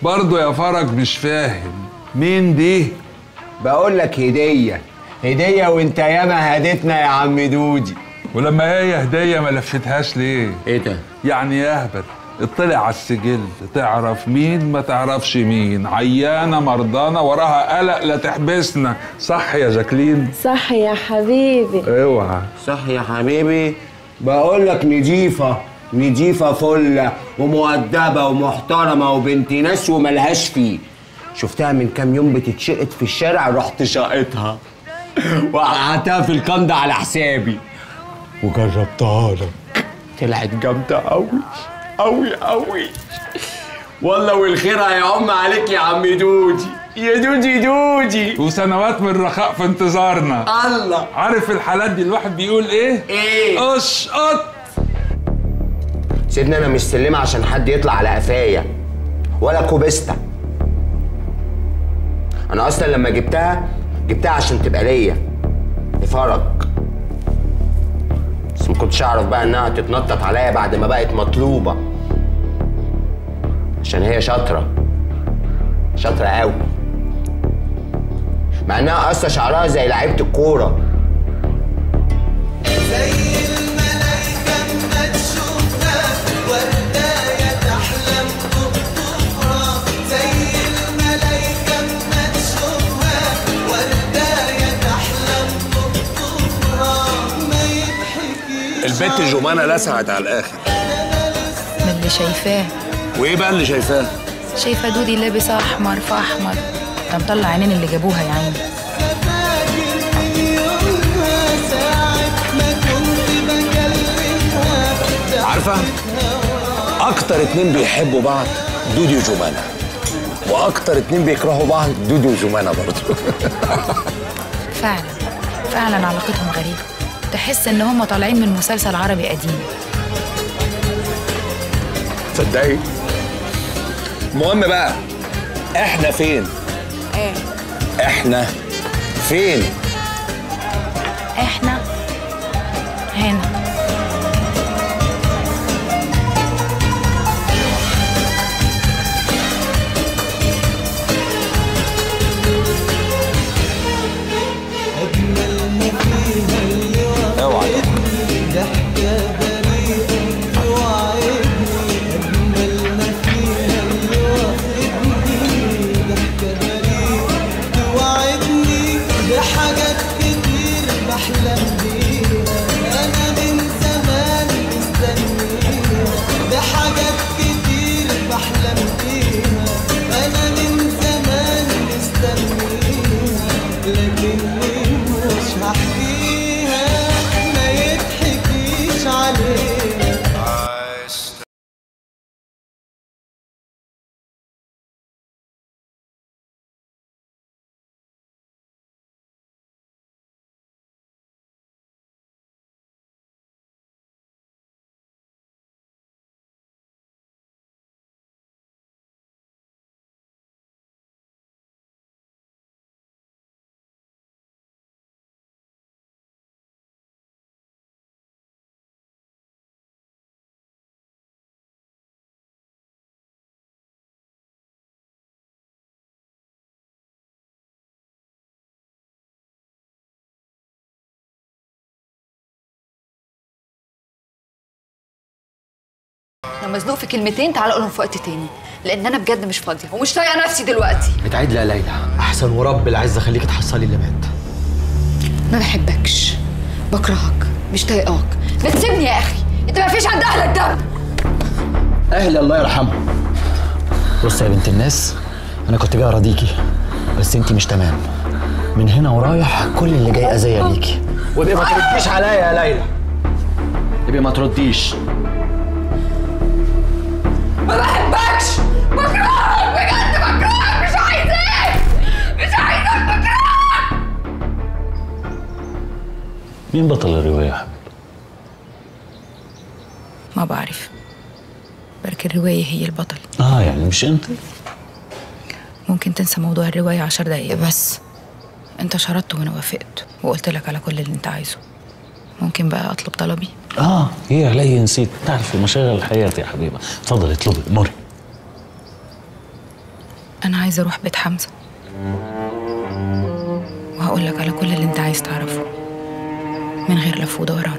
برضه يا فرج مش فاهم مين دي بقول لك هديه هديه وانت ياما هديتنا يا عم دودي ولما هي هديه ما لفتهاش ليه ايه ده يعني يهبل اطلع على السجل تعرف مين ما تعرفش مين عيانه مرضانه وراها قلق لا تحبسنا صح يا جاكلين صح يا حبيبي اوعى صح يا حبيبي بقول لك نضيفه نضيفه فله ومؤدبه ومحترمه وبنت ناس وملهاش فيه شفتها من كام يوم بتتشقط في الشارع رحت شقتها وقعدتها في الكندا على حسابي وجربتها لك طلعت جامده قوي قوي قوي والله والخير هيعم عليك يا عم دودي يا دودي دودي وسنوات من الرخاء في انتظارنا الله عارف الحالات دي الواحد بيقول ايه ايه اشقط سيدنا انا مش سلمه عشان حد يطلع على قفايا ولا كوبيستا انا اصلا لما جبتها جبتها عشان تبقى ليا لفرج بس ما كنتش اعرف بقى انها تتنطط عليا بعد ما بقت مطلوبه عشان هي شاطره شاطره قوي مع انها قصه شعرها زي لعيبه الكوره البت جمانة لسعت على الاخر من اللي شايفاه وايه بقى اللي شايفاه شايفه دودي لابسه احمر في احمر ده مطلع عينين اللي جابوها يا عيني عارفه اكتر اتنين بيحبوا بعض دودي وجمانة واكتر اتنين بيكرهوا بعض دودي وجمانة برضه فعلا فعلا علاقتهم غريبه تحس ان هم طالعين من مسلسل عربي قديم تصدقي المهم بقى احنا فين ايه احنا فين احنا هنا اوعى توعدني بحاجات كتير بحلم بيها انا من زمان مستنيها بحاجات كتير بحلم بيها انا من زمان مستنيها لكني مش هحكيها ما يضحكيش عليها لو مزنوق في كلمتين تعال قولهم في وقت تاني لان انا بجد مش فاضيه ومش طايقه نفسي دلوقتي بتعيد لا ليلى احسن ورب العزه خليك تحصلي اللي مات ما بحبكش بكرهك مش طايقاك بتسيبني يا اخي انت ما فيش عند اهلك دم اهلي الله يرحمه بص يا بنت الناس انا كنت جاي اراضيكي بس انت مش تمام من هنا ورايح كل اللي جاي اذيه ليكي وابقي ما ترديش عليا يا ليلى ابقي ما ترديش ما بحبكش بكرهك بجد بكرهك مش عايزاك مش عايزاك بكرهك مين بطل الرواية يا حبيبي؟ ما بعرف بركي الرواية هي البطل اه يعني مش انت؟ ممكن تنسى موضوع الرواية عشر دقايق بس انت شرطت وانا وافقت وقلت لك على كل اللي انت عايزه ممكن بقى اطلب طلبي اه ايه علي نسيت تعرف مشاغل الحياة يا حبيبة اتفضل اطلبي امري أنا عايزة أروح بيت حمزة وهقول لك على كل اللي أنت عايز تعرفه من غير لف ودوران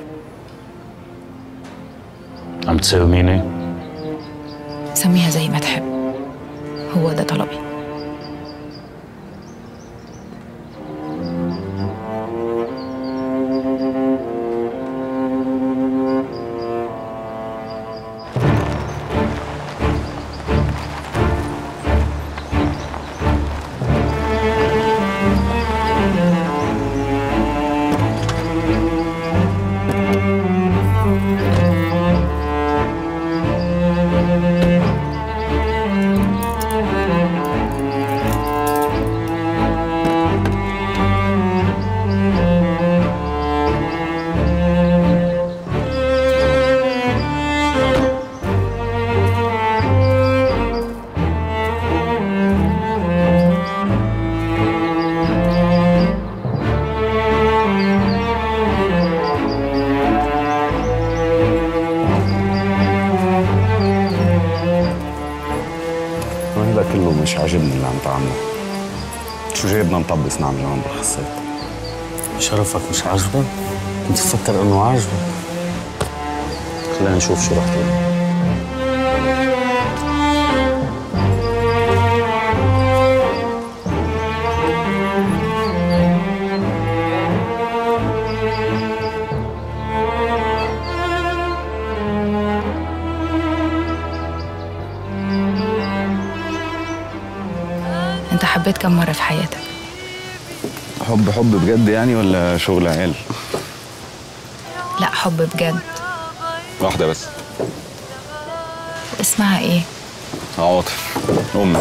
عم تساوميني سميها زي ما تحب هو ده طلبي هذا كله مش عاجبني اللي عم تعمله شو جايبنا نطبس نعمل هون بالخسات شرفك مش عاجبك؟ كنت تفكر انه عاجبك خلينا نشوف شو رح تقول أنت حبيت كم مرة في حياتك حب حب بجد يعني ولا شغل عيال لا حب بجد واحدة بس اسمها إيه عواطف أمي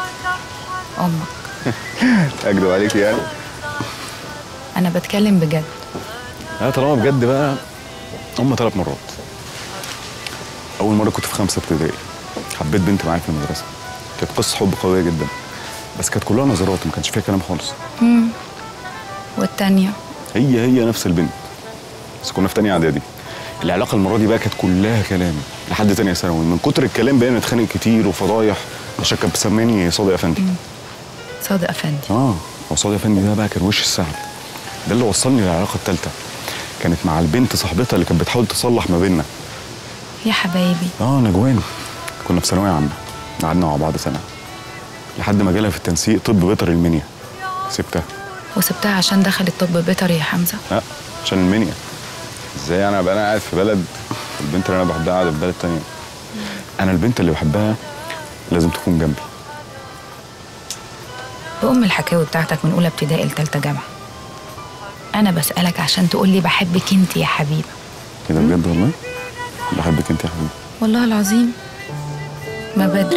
أمك أكدب عليك يعني أنا بتكلم بجد لا طالما بجد بقى هم ثلاث مرات أول مرة كنت في خمسة ابتدائي حبيت بنت معايا في المدرسة كانت قصة حب قوية جدا بس كانت كلها نظرات ما كانش فيها كلام خالص مم. والتانية هي هي نفس البنت بس كنا في تانية إعدادي العلاقة المرة دي بقى كانت كلها كلام لحد تانية ثانوي من كتر الكلام بقينا نتخانق كتير وفضايح عشان كانت بتسميني صادق أفندي صادق أفندي اه هو صادق أفندي ده بقى كان وش السعد ده اللي وصلني للعلاقة التالتة كانت مع البنت صاحبتها اللي كانت بتحاول تصلح ما بيننا يا حبايبي اه نجوان كنا في ثانوية عامة قعدنا مع بعض سنة لحد ما جالها في التنسيق طب بيطري المنيا سبتها وسبتها عشان دخلت طب بيطري يا حمزة لا عشان المنيا ازاي انا ابقى انا قاعد في بلد البنت اللي انا بحبها قاعده في بلد تانية انا البنت اللي بحبها لازم تكون جنبي بأم الحكاوي بتاعتك من أولى ابتدائي لتالتة جامعة أنا بسألك عشان تقولي بحبك أنت يا حبيبة كده بجد والله بحبك انت يا حبيبي والله العظيم ما بدري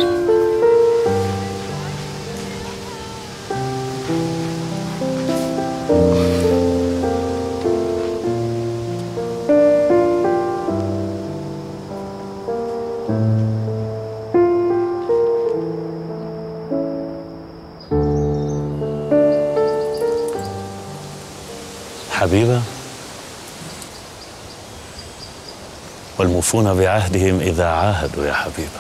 حبيبة والموفون بعهدهم إذا عاهدوا يا حبيبة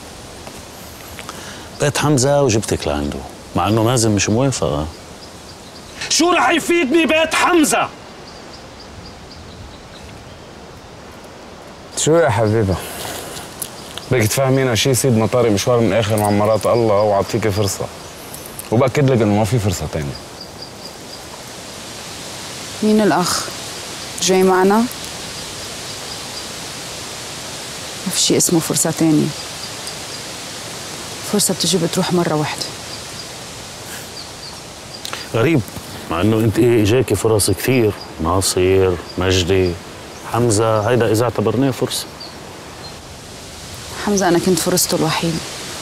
بيت حمزة وجبتك لعنده مع أنه مازن مش موافقة شو رح يفيدني بيت حمزة؟ شو يا حبيبه بدك تفهمينا شي سيد مطاري مشوار من اخر مع مرات الله واعطيكي فرصه وباكد لك انه ما في فرصه تانية مين الأخ؟ جاي معنا؟ ما في شي اسمه فرصة تانية فرصة بتجي بتروح مرة واحدة غريب مع أنه أنت إيه إجاكي فرص كثير ناصير مجدي حمزة هيدا إذا اعتبرناه فرصة حمزة أنا كنت فرصته الوحيدة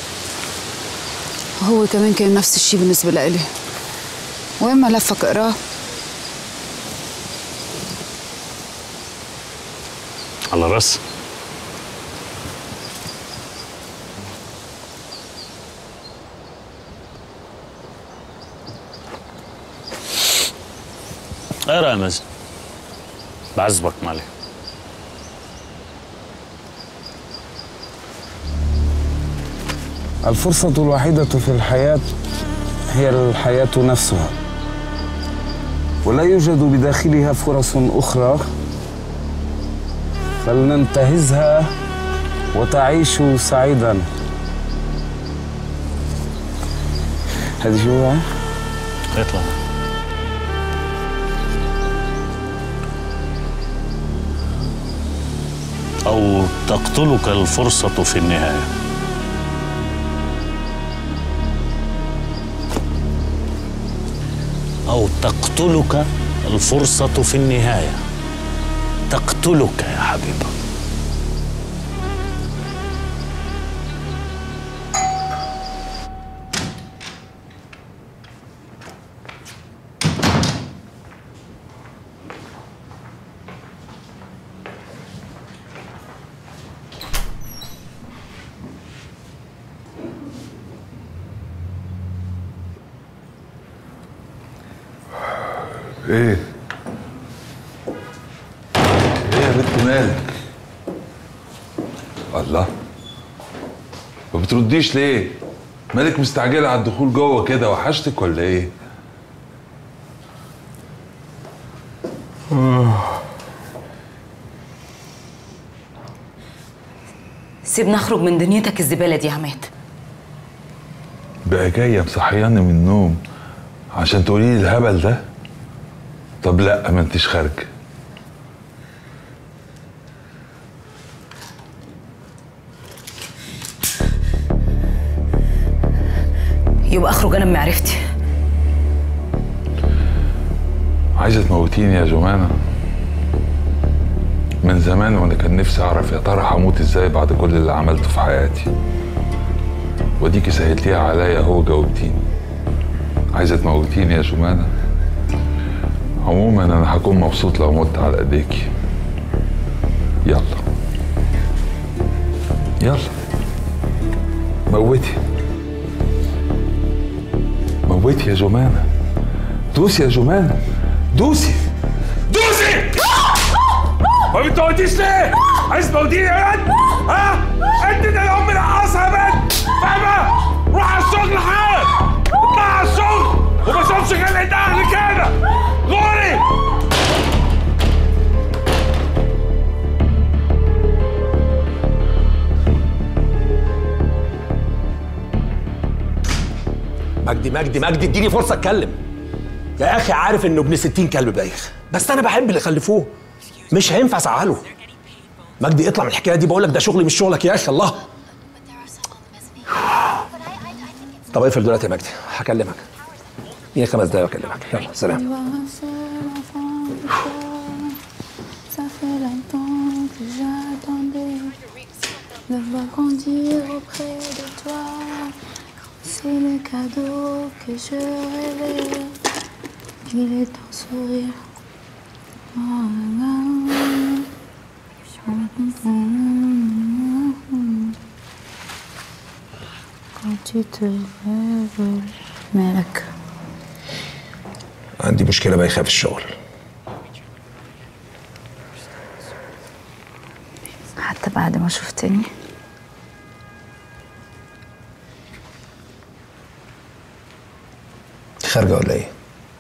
وهو كمان كان نفس الشي بالنسبة لإلي وين ما لفك اقراه على رأس اقرا يا مازن بعذبك مالي الفرصة الوحيدة في الحياة هي الحياة نفسها ولا يوجد بداخلها فرص أخرى فلننتهزها وتعيش سعيدا هذه شو بقى؟ اطلع أو تقتلك الفرصة في النهاية أو تقتلك الفرصة في النهاية تقتلك يا حبيبي ايه ايه يا بنت مالك الله ما بترديش ليه مالك مستعجله على الدخول جوه كده وحشتك ولا ايه سيبنا اخرج من دنيتك الزباله دي يا عماد بقى جايه مصحياني من النوم عشان تقولي لي الهبل ده طب لا ما انتش خارجه يبقى اخرج انا بمعرفتي عايزه تموتيني يا جمانه من زمان وانا كان نفسي اعرف يا ترى هموت ازاي بعد كل اللي عملته في حياتي وديكي سهلتيها عليا اهو جاوبتيني عايزه تموتيني يا جمانه عموما انا هكون مبسوط لو مت على ايديكي يلا يلا موتي موتي يا جمانه دوسي يا جمانه دوسي دوسي ما بتموتيش ليه؟ عايز تموتيني يا بنت؟ ها؟ انت ده الام العاصه يا بنت فاهمه؟ روح على الشغل حالا اطلع على الشغل وما اشوفش غير عند اهلي كده غوري مجدي مجدي مجدي اديني فرصه اتكلم يا اخي عارف انه ابن 60 كلب بايخ بس انا بحب اللي خلفوه مش هينفع ازعله مجدي اطلع من الحكايه دي بقول لك ده شغلي مش شغلك يا اخي الله طب اقفل دلوقتي يا مجدي هكلمك اديني خمس دقايق واكلمك يلا سلام Ça fait longtemps que j'attendais de voir grandir auprès de toi. C'est le cadeau que je rêvais. Il est ton sourire. Quand tu te lèves, مالك عندي مشكله بايخه في الشغل حتى بعد ما شفتني انت خارجه ولا ايه؟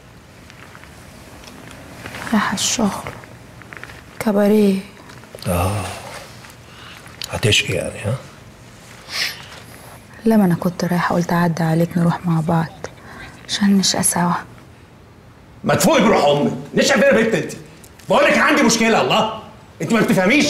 رايحة الشغل كباريه اه هتشقي يعني ها؟ لما انا كنت رايحة قلت اعدي عليك نروح مع بعض عشان نشقى سوا ما تفوقي بروح امك نشأ فين يا بنت انت بقول لك عندي مشكله الله انت ما بتفهميش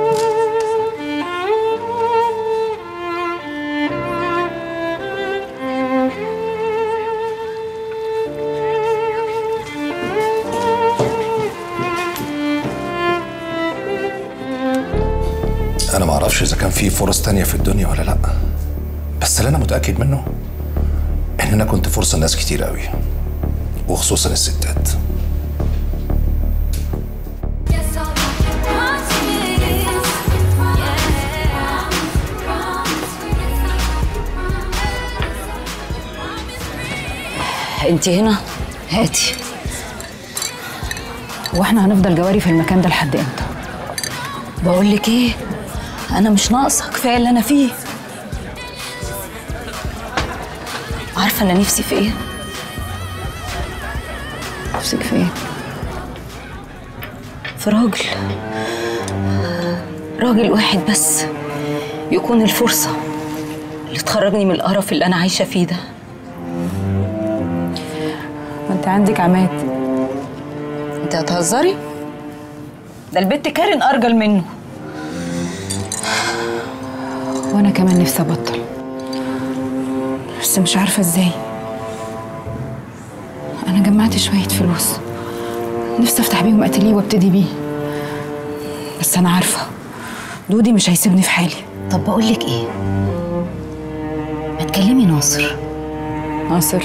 انا ما اعرفش اذا كان في فرص تانية في الدنيا ولا لا بس اللي انا متاكد منه ان انا كنت فرصه لناس كتير قوي وخصوصا الستات انت هنا هاتي واحنا هنفضل جواري في المكان ده لحد امتى بقول لك ايه انا مش ناقصه كفايه اللي انا فيه عارفه انا نفسي في ايه نفسك في ايه في راجل راجل واحد بس يكون الفرصه اللي تخرجني من القرف اللي انا عايشه فيه ده ما انت عندك عماد انت هتهزري ده البت كارن ارجل منه وانا كمان نفسي ابطل بس مش عارفه ازاي انا جمعت شويه فلوس نفسي افتح بيهم اتelier وابتدي بيه بس انا عارفه دودي مش هيسيبني في حالي طب بقول لك ايه ما تكلمي ناصر ناصر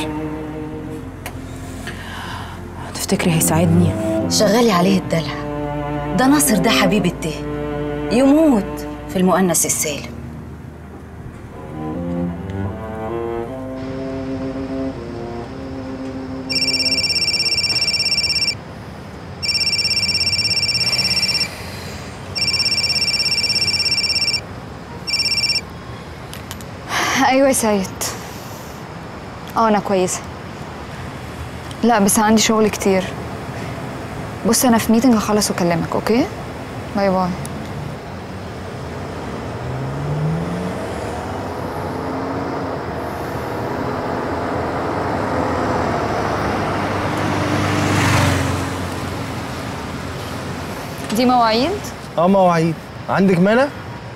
تفتكري هيساعدني شغالي عليه الدلع ده ناصر ده حبيب الته يموت في المؤنث السالم ايوه يا سيد اه انا كويسه لا بس عندي شغل كتير بص انا في ميتنج هخلص واكلمك اوكي باي باي دي مواعيد اه مواعيد عندك مانع؟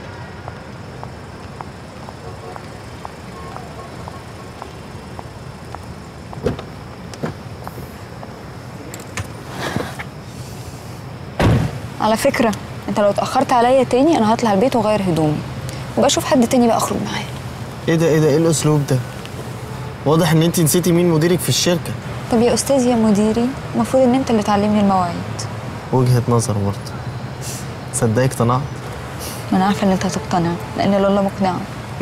على فكرة انت لو اتأخرت عليا تاني انا هطلع البيت واغير هدومي وبشوف حد تاني بقى اخرج معاه ايه ده ايه ده ايه الاسلوب ده؟ واضح ان انت نسيتي مين مديرك في الشركة طب يا استاذ يا مديري المفروض ان انت اللي تعلمني المواعيد وجهة نظر برضه صدقي اقتنعت ما انا عارفة ان انت هتقتنع لان لولا مقنعة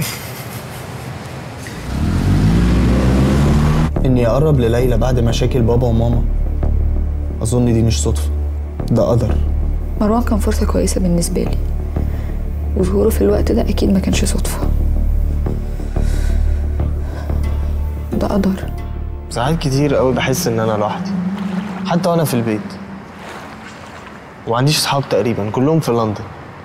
اني اقرب لليلى بعد مشاكل بابا وماما اظن دي مش صدفة ده قدر مروان كان فرصة كويسة بالنسبة لي وظهوره في الوقت ده أكيد ما كانش صدفة ده قدر ساعات كتير قوي بحس ان انا لوحدي حتى وانا في البيت وما عنديش اصحاب تقريبا كلهم في لندن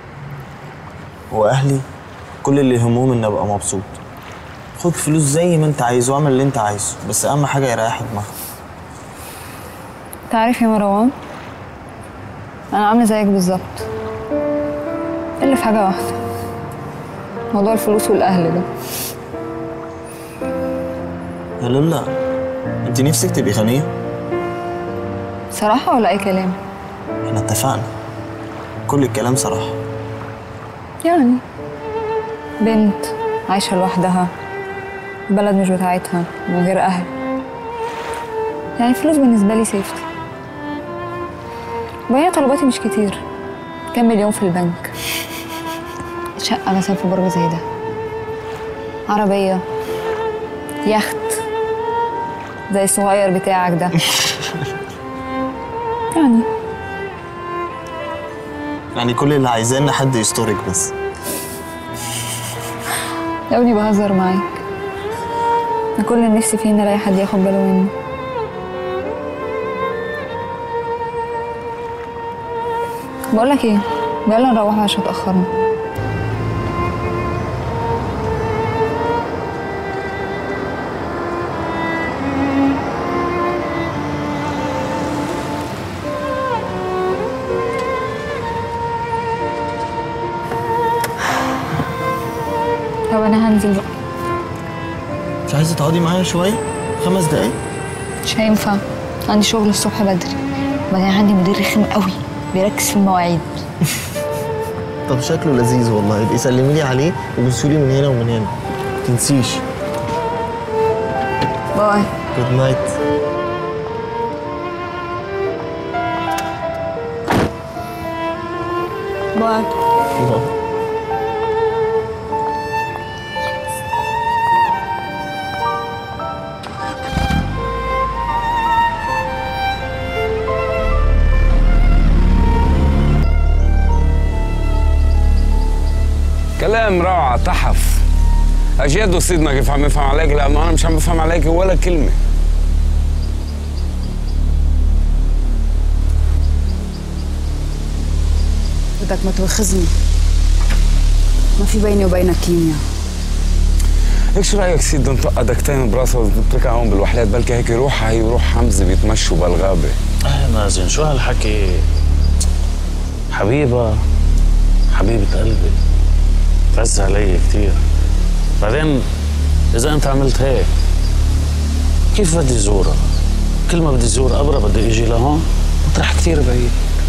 واهلي كل اللي يهمهم ان ابقى مبسوط خد فلوس زي ما انت عايز واعمل اللي انت عايزه بس اهم حاجه يريح دماغك تعرف يا مروان أنا عاملة زيك بالظبط إلا في حاجة واحدة موضوع الفلوس والأهل ده يا لولا انت نفسك تبقي غنيه صراحة ولا أي كلام احنا اتفقنا كل الكلام صراحه يعني بنت عايشة لوحدها بلد مش بتاعتها من غير أهل يعني الفلوس بالنسبة لي سيفتي وهي طلباتي مش كتير كام مليون في البنك شقة مثلا في برج زي ده عربية يخت زي الصغير بتاعك ده يعني يعني كل اللي عايزاه ان حد يسترك بس يا ابني بهزر معاك أنا كل اللي نفسي فيه ان الاقي حد ياخد باله مني بقولك ايه يلا نروح عشان اتأخرنا طب انا هنزل بقى مش عايزه تقعدي معايا شويه خمس دقايق مش هينفع عندي شغل الصبح بدري بعدين عندي مدير رخم قوي بيركز في المواعيد طب شكله لذيذ والله ابقي سلمي لي عليه وبصولي من هنا ومن هنا تنسيش باي جود نايت باي كلام روعة تحف اجياد وسيدنا كيف عم يفهم عليك لانه انا مش عم بفهم عليك ولا كلمه بدك ما توخزني ما في بيني وبينك كيمياء هيك شو رايك سيد نطق دكتين براسه ونتركها هون بالوحدات بلكي هيك يروح هي ويروح حمزه بيتمشوا بالغابه اه مازن شو هالحكي حبيبة حبيبة قلبي فز علي كتير بعدين إذا أنت عملت هيك كيف بدي زورها؟ كل ما بدي زور أبرة بدي إجي لهون مطرح كتير بعيد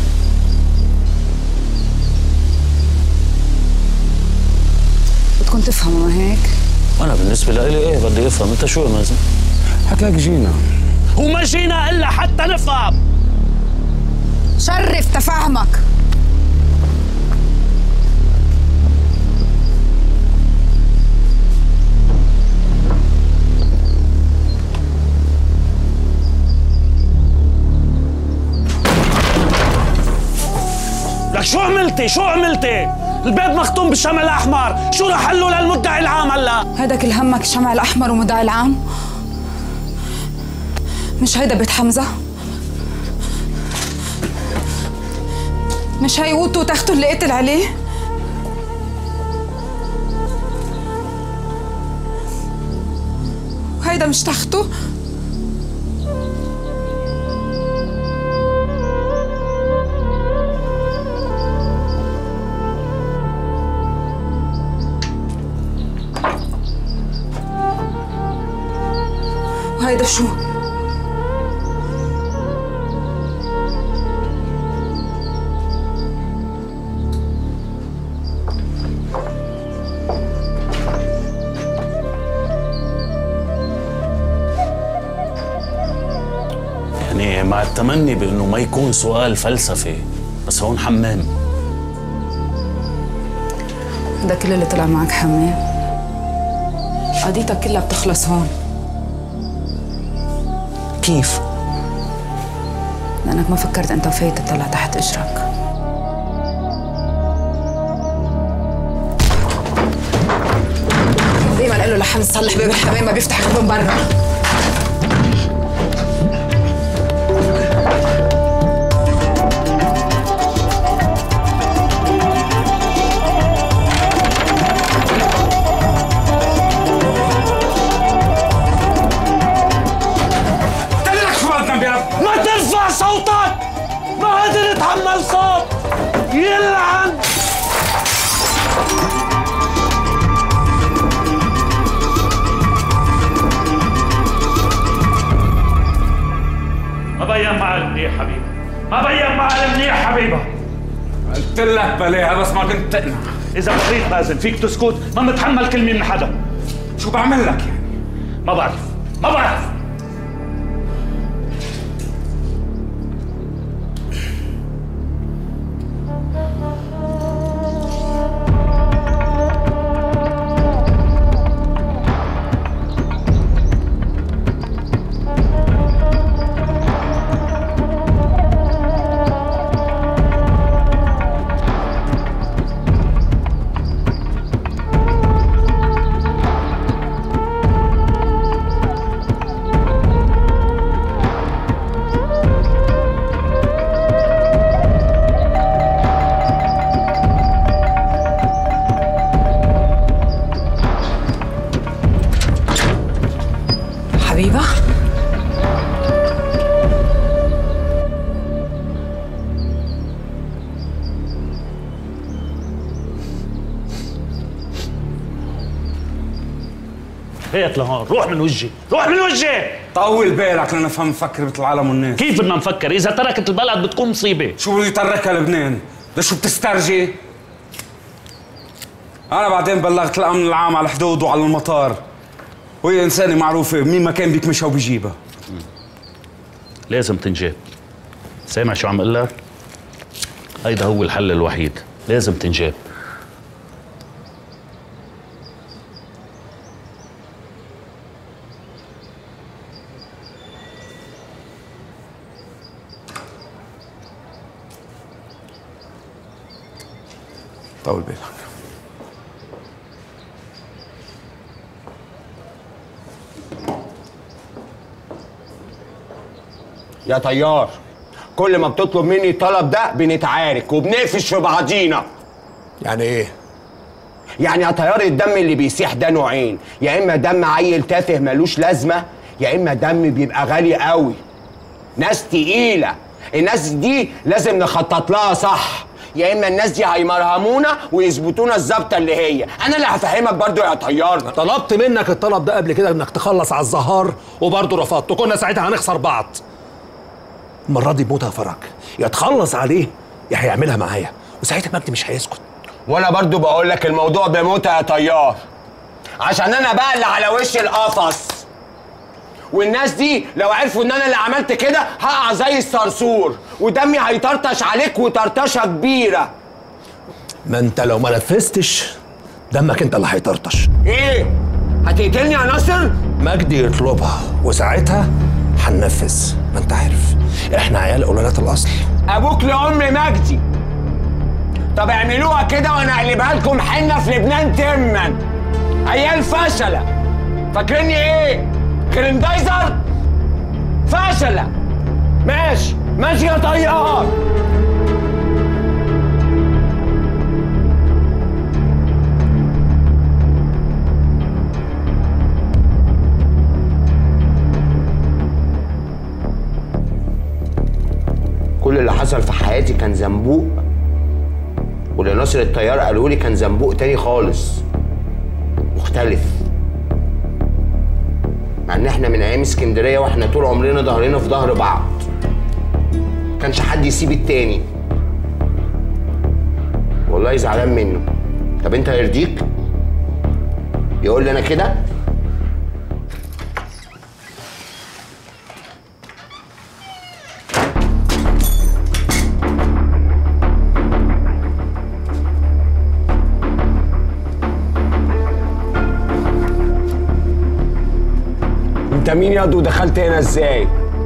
بدكم تفهموا ما هيك وأنا بالنسبة لإلي إيه بدي أفهم أنت شو يا مازن؟ حكاك جينا وما جينا إلا حتى نفهم شرف تفهمك لك شو عملتي؟ شو عملتي؟ البيت مختوم بالشمع الأحمر، شو رح له للمدعي العام هلا؟ هيدا كل همك الشمع الأحمر ومدعي العام مش هيدا بيت حمزة مش هي قوته وتخته اللي قتل عليه وهيدا مش تخته وهيدا شو يعني مع التمني بأنه ما يكون سؤال فلسفي بس هون حمام هذا كل اللي طلع معك حمام قضيتك كلها بتخلص هون كيف؟ لأنك ما فكرت أنت وفايت تطلع تحت إجرك دايما قال له لحمد صلح باب الحمام ما بيفتح غير من برا دللك شو بدنا يا رب ما ترفع صوتك ما قادر اتحمل صوت يلعن ما بين معلم منيح حبيبه ما بين معلم منيح حبيبه قلت لك بلاها بس ما كنت تقنع اذا بغيت مازن فيك تسكت ما متحمل كلمه من حدا شو بعمل لك يعني ما بعرف ما بعرف حبيبة هيك لهون روح من وجهي روح من وجهي طول بالك لنفهم نفكر مثل العالم والناس كيف بدنا نفكر اذا تركت البلد بتكون مصيبه شو بده يتركها لبنان ده شو بتسترجي انا بعدين بلغت الامن العام على الحدود وعلى المطار وهي انسانه معروفه مين ما كان بيكمشها وبيجيبها لازم تنجاب سامع شو عم اقول لك هيدا هو الحل الوحيد لازم تنجاب طول بالك يا طيار كل ما بتطلب مني الطلب ده بنتعارك وبنقفش في بعضينا يعني ايه يعني يا طيار الدم اللي بيسيح ده نوعين يا اما دم عيل تافه ملوش لازمه يا اما دم بيبقى غالي قوي ناس تقيله الناس دي لازم نخطط لها صح يا اما الناس دي هيمرهمونا ويثبتونا الظابطه اللي هي انا اللي هفهمك برضو يا طيار طلبت منك الطلب ده قبل كده انك تخلص على الزهار وبرضه رفضت وكنا ساعتها هنخسر بعض المره دي بموت يا فرج يا تخلص عليه يا هيعملها معايا وساعتها مجدي مش هيسكت وانا برضو بقول لك الموضوع بموتة يا طيار عشان انا بقى اللي على وش القفص والناس دي لو عرفوا ان انا اللي عملت كده هقع زي الصرصور ودمي هيطرطش عليك وطرطشه كبيره ما انت لو ما نفذتش دمك انت اللي هيطرطش ايه هتقتلني يا ناصر مجدي يطلبها وساعتها هننفذ ما انت عارف احنا عيال قلالات الاصل ابوك لام مجدي طب اعملوها كده وانا اقلبها لكم حنه في لبنان تما عيال فشله فاكريني ايه جريندايزر فشله ماشي ماشي يا طيار كل اللي حصل في حياتي كان زنبوق واللي ناصر الطيار قالوا لي كان زنبوق تاني خالص مختلف مع ان احنا من ايام اسكندريه واحنا طول عمرنا ظهرنا في ظهر بعض كانش حد يسيب التاني والله زعلان منه طب انت يرضيك يقول لي انا كده انت مين ياض ودخلت هنا ازاي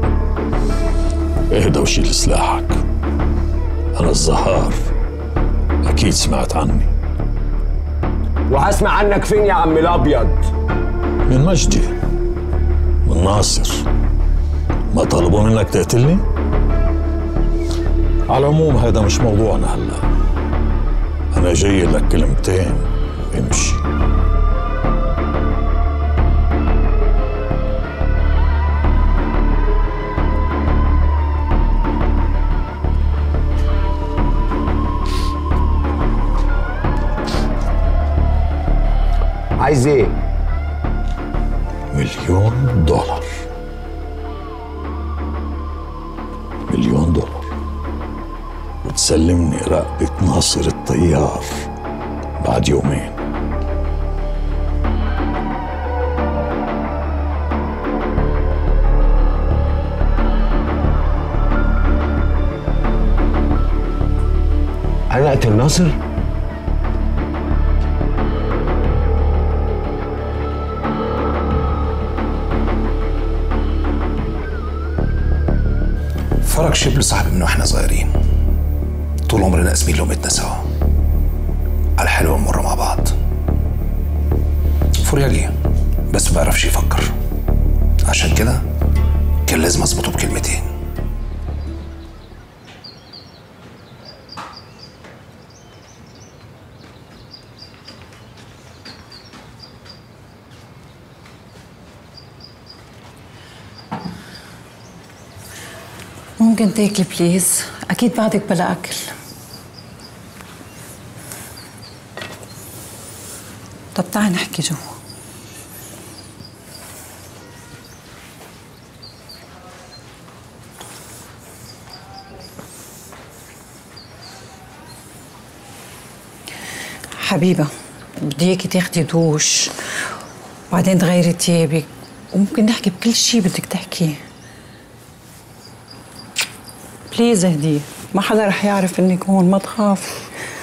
اهدى وشيل سلاحك انا الزهار اكيد سمعت عني وهسمع عنك فين يا عم الابيض من مجدي من ناصر ما طلبوا منك تقتلني على العموم هذا مش موضوعنا هلا انا جاي لك كلمتين امشي عايز ايه مليون دولار مليون دولار وتسلمني رقبة ناصر الطيار بعد يومين انا اقتل ناصر فرج شبل صاحبي من واحنا صغيرين طول عمرنا قاسمين لقمتنا سوا على الحلوة والمرة مع بعض فوريالي بس ما بيعرفش يفكر عشان كده كان لازم اظبطه بكلمتين ممكن تاكلي بليز اكيد بعدك بلا اكل طب تعي نحكي جوا حبيبة بدي اياكي تاخدي دوش وبعدين تغيري تيابك وممكن نحكي بكل شي بدك تحكيه بليز اهدي ما حدا رح يعرف انك هون ما تخافي